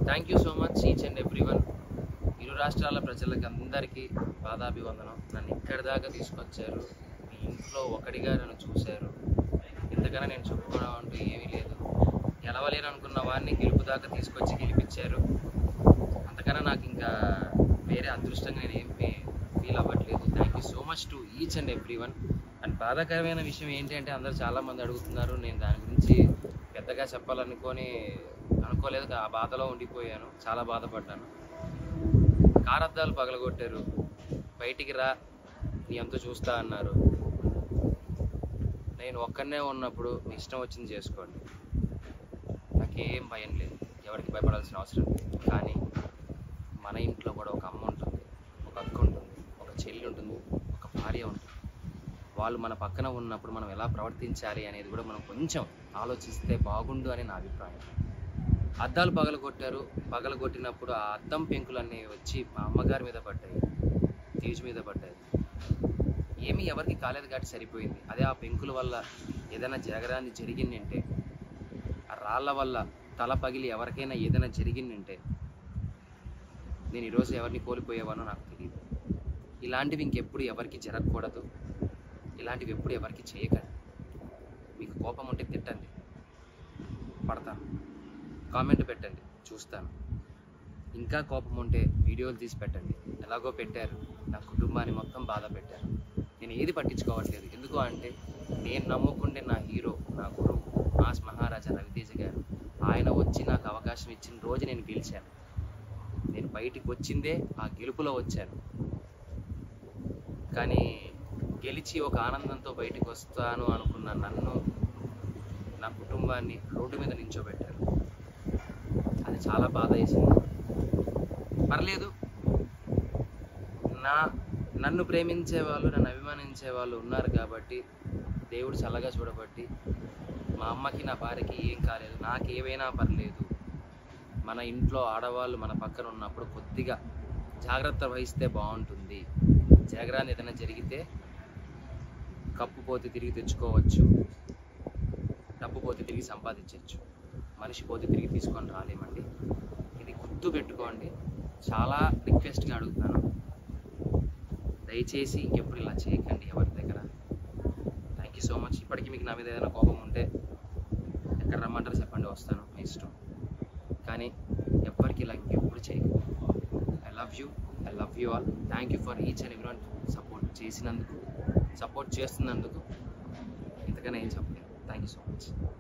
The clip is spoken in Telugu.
thank you so much each and every one ఇరు రాష్ట్రాల ప్రజలకు అందరికీ పాదాభివందనం నన్ను ఇక్కడి దాకా తీసుకొచ్చారు మీ ఇంట్లో ఒకటిగా నన్ను చూశారు ఇంతకన్నా నేను చెప్పుకోవడం అంటూ ఏమీ లేదు గెలవలేను అనుకున్న వాడిని గెలుపు దాకా తీసుకొచ్చి గెలిపించారు అంతకన్నా నాకు ఇంకా వేరే అదృష్టంగా నేను ఏం ఫీల్ అవ్వట్లేదు thank you so much to each and every one and బాధాకరమైన విషయం ఏంటి అంటే అందరూ చాలామంది అడుగుతున్నారు నేను దాని గురించి పెద్దగా చెప్పాలనుకొని అనుకోలేదు ఆ బాధలో ఉండిపోయాను చాలా బాధపడ్డాను కార్ అద్దాలు పగలగొట్టారు బయటికి రా నీ అంతా చూస్తా అన్నారు నేను ఒక్కనే ఉన్నప్పుడు మీ ఇష్టం వచ్చింది చేసుకోండి నాకేం భయం లేదు ఎవరికి భయపడాల్సిన అవసరం లేదు కానీ మన ఇంట్లో కూడా ఒక అమ్మ ఉంటుంది ఒక అక్క ఉంటుంది ఒక చెల్లి ఉంటుంది ఒక భార్య ఉంటుంది వాళ్ళు మన పక్కన ఉన్నప్పుడు మనం ఎలా ప్రవర్తించాలి అనేది కూడా మనం కొంచెం ఆలోచిస్తే బాగుండు అని నా అభిప్రాయం అద్దాలు పగలగొట్టారు పగలగొట్టినప్పుడు ఆ అద్దం పెంకులన్నీ వచ్చి మా అమ్మగారి మీద పడ్డాయి తేజు మీద పడ్డాయి ఏమీ ఎవరికి కాలేదు కాబట్టి సరిపోయింది అదే ఆ పెంకుల వల్ల ఏదైనా జరగరాని జరిగిందంటే ఆ రాళ్ళ వల్ల తల పగిలి ఎవరికైనా ఏదైనా జరిగిందంటే నేను ఈరోజు ఎవరిని కోల్పోయేవానో నాకు తెలియదు ఇలాంటివి ఇంకెప్పుడు ఎవరికి జరగకూడదు ఇలాంటివి ఎప్పుడు ఎవరికి చేయకండి మీకు కోపం ఉంటే తిట్టండి పడతాను కామెంట్ పెట్టండి చూస్తాను ఇంకా కోపం ఉంటే వీడియోలు తీసి పెట్టండి ఎలాగో పెట్టారు నా కుటుంబాన్ని మొత్తం బాధ పెట్టారు నేను ఏది పట్టించుకోవట్లేదు ఎందుకు అంటే నేను నమ్ముకుంటే నా హీరో నా గురువు మాస్ మహారాజా రవితేజ గారు ఆయన వచ్చి నాకు అవకాశం ఇచ్చిన రోజు నేను గెలిచాను నేను బయటికి వచ్చిందే ఆ గెలుపులో వచ్చాను కానీ గెలిచి ఒక ఆనందంతో బయటికి వస్తాను అనుకున్న నన్ను నా కుటుంబాన్ని రోడ్డు మీద నించోబెట్టారు అది చాలా బాధ వేసింది పర్లేదు నా నన్ను ప్రేమించే వాళ్ళు నన్ను అభిమానించే వాళ్ళు ఉన్నారు కాబట్టి దేవుడు చల్లగా చూడబట్టి మా అమ్మకి నా భార్యకి ఏం కాలేదు నాకు ఏవైనా పర్లేదు మన ఇంట్లో ఆడవాళ్ళు మన పక్కన ఉన్నప్పుడు కొద్దిగా జాగ్రత్త వహిస్తే బాగుంటుంది జాగ్రత్త ఏదైనా జరిగితే కప్పు పోతే తిరిగి తెచ్చుకోవచ్చు డబ్బు పోతే తిరిగి సంపాదించవచ్చు మనిషి పోతే తిరిగి తీసుకొని రాలేమండి ఇది గుర్తు పెట్టుకోండి చాలా రిక్వెస్ట్గా అడుగుతాను దయచేసి ఇంకెప్పుడు ఇలా చేయకండి ఎవరి దగ్గర థ్యాంక్ యూ సో మచ్ ఇప్పటికీ మీకు నా మీద ఏదైనా కోపం ఉంటే ఎక్కడ రమ్మంటారు చెప్పండి వస్తాను మీ ఇష్టం కానీ ఎవ్వరికి ఇలా ఇంకెప్పుడు చేయకండి I love you I love you all thank you for each and every support చేసినందుకు సపోర్ట్ చేస్తున్నందుకు ఇంతకన్నా ఏం చెప్పలేదు థ్యాంక్ యూ సో మచ్